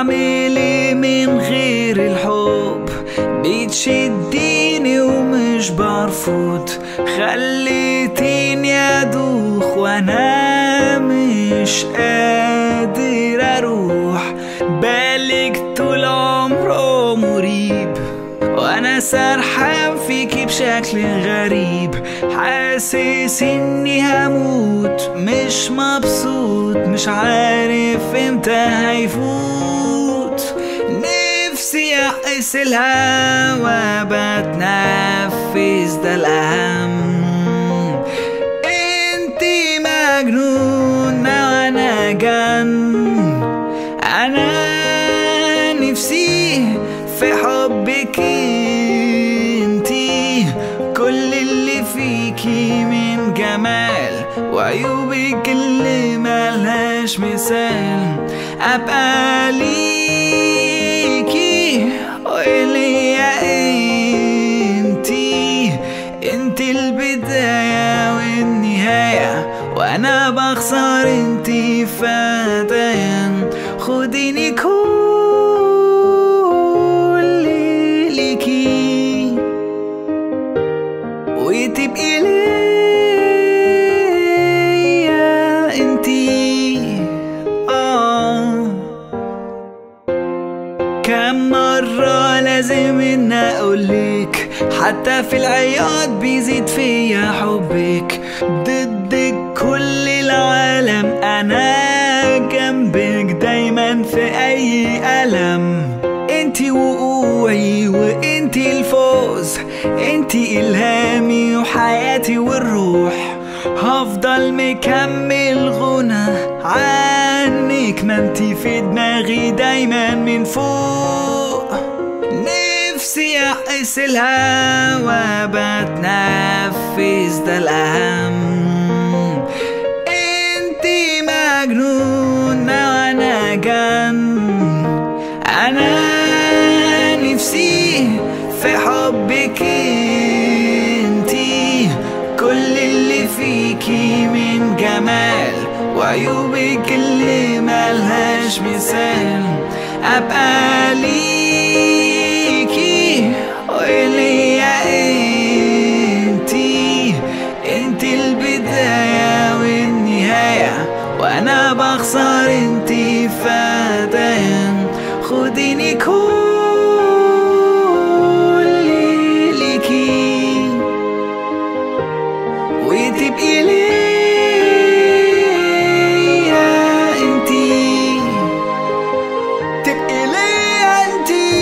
اعمل ايه من غير الحب بتشديني ومش برفض خليتيني ادوخ وانا مش قادر اروح بالك طول عمره مريب وانا سرحان فيكي بشكل غريب حاسس اني هموت مش مبسوط مش عارف امتى هيفوت نفسي احس الهوا بتنفس ده الاهم انتي مجنونة وانا جن انا نفسي في حبك انتي كل اللي فيكي من جمال وعيوبك اللي ملهاش مثال ابقى ليكي وليا انتي انتي البداية والنهاية وانا بخسر انتي فدايا خديني كل ليكي وتبقي ليا انتي اه كم مرة لازم ان اقولك حتى في العياط بيزيد فيا حبك ضدك كل العالم انا جنبك دايما في اي ألم انتي وقوعي وانتي الفوز انتي الهامي وحياتي والروح هفضل مكمل غنى عنك ما انتي في دماغي دايما من فوق نفسي احس الهوا بتنفس ده الاهم انتي مجنونة وانا جن انا نفسي في حبك انتي كل اللي فيكي من جمال وعيوبك اللي ملهاش مثال ابقى ليكي وليا انتي انتي البداية والنهاية وانا بخسر انتي فدايا خديني كل ليكي وتبقي ليا انتي تبقي ليا انتي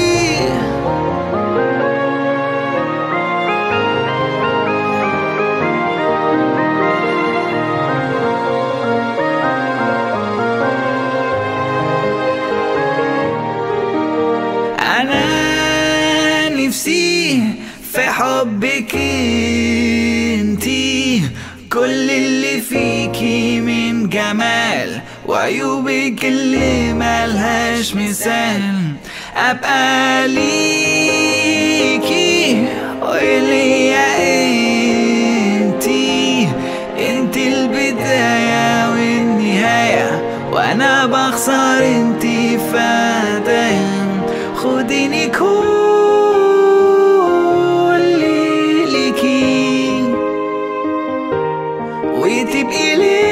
انا نفسي في حبك انتي كل اللي فيكي من جمال وعيوبك اللي ملهاش مثال ابقى ليكي وليا انتي انتي البداية والنهاية وانا بخسر انتي فدايا خديني كل ليكي وتبقي لي